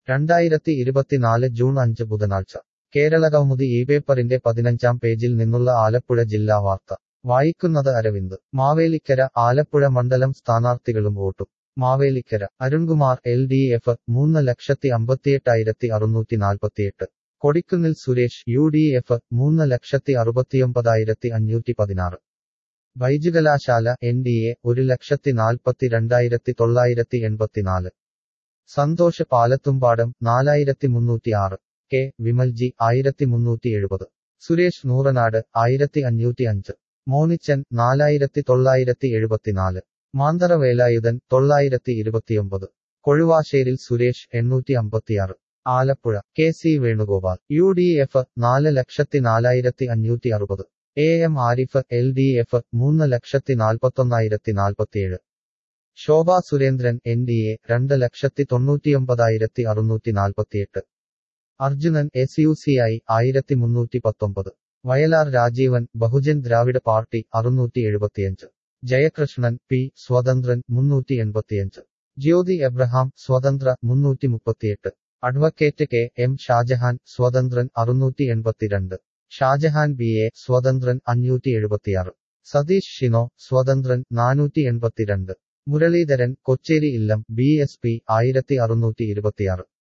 രണ്ടായിരത്തി ഇരുപത്തിനാല് ജൂൺ അഞ്ച് ബുധനാഴ്ച കേരളകൗമുദി ഈ പേപ്പറിന്റെ പതിനഞ്ചാം പേജിൽ നിന്നുള്ള ആലപ്പുഴ ജില്ലാ വാർത്ത വായിക്കുന്നത് അരവിന്ദ് മാവേലിക്കര ആലപ്പുഴ മണ്ഡലം സ്ഥാനാർത്ഥികളും വോട്ടും Mavelikkara Arunkumar L D F മൂന്ന് ലക്ഷത്തി അമ്പത്തിയെട്ടായിരത്തി അറുന്നൂറ്റി നാൽപ്പത്തിയെട്ട് Kodikunnil Suresh U D F മൂന്ന് ലക്ഷത്തി അറുപത്തിയൊമ്പതായിരത്തി അഞ്ഞൂറ്റി പതിനാറ് ബൈജുകലാശാല എൻ ഡി എ ഒരു ലക്ഷത്തി നാൽപ്പത്തി രണ്ടായിരത്തി തൊള്ളായിരത്തി എൺപത്തിനാല് സന്തോഷ് പാലത്തുംപാടം നാലായിരത്തി മുന്നൂറ്റി ആറ് കെ വിമൽജി ആയിരത്തി മുന്നൂറ്റി എഴുപത് സുരേഷ് നൂറനാട് ആയിരത്തി അഞ്ഞൂറ്റി അഞ്ച് മോനിച്ചൻ നാലായിരത്തി തൊള്ളായിരത്തി എഴുപത്തിനാല് മാന്തറ വേലായുധൻ തൊള്ളായിരത്തി ഇരുപത്തിയൊമ്പത് കൊഴുവാശ്ശേരിൽ സുരേഷ് എണ്ണൂറ്റി അമ്പത്തിയാറ് Alappuzha K C Venugopal U D F നാല് ലക്ഷത്തി നാലായിരത്തി അഞ്ഞൂറ്റി അറുപത് A M Arif L D F മൂന്ന് ലക്ഷത്തി നാൽപ്പത്തൊന്നായിരത്തി നാൽപ്പത്തിയേഴ് Shobha Surendran N D A രണ്ട് ലക്ഷത്തി തൊണ്ണൂറ്റിയൊമ്പതായിരത്തി അറുന്നൂറ്റി നാൽപ്പത്തിയെട്ട് Arjunan S U C I ആയിരത്തി മുന്നൂറ്റി പത്തൊമ്പത് വയലാർ രാജീവൻ ബഹുജൻ ദ്രാവിഡ പാർട്ടി അറുന്നൂറ്റി എഴുപത്തിയഞ്ച് ജയകൃഷ്ണൻ പി സ്വതന്ത്രൻ മുന്നൂറ്റി എൺപത്തിയഞ്ച് ജ്യോതി എബ്രഹാം സ്വതന്ത്ര മുന്നൂറ്റി മുപ്പത്തിയെട്ട് അഡ്വക്കേറ്റ് കെ എം ഷാജഹാൻ സ്വതന്ത്രൻ അറുന്നൂറ്റി എൺപത്തിരണ്ട് ഷാജഹാൻ ബി എ സ്വതന്ത്രൻ അഞ്ഞൂറ്റി എഴുപത്തിയാറ് സതീഷ് ഷിനോ സ്വതന്ത്രൻ നാനൂറ്റി എൺപത്തിരണ്ട് മുരളീധരൻ കൊച്ചേരി ഇല്ലം ബി എസ് പി ആയിരത്തി അറുന്നൂറ്റി ഇരുപത്തിയാറ്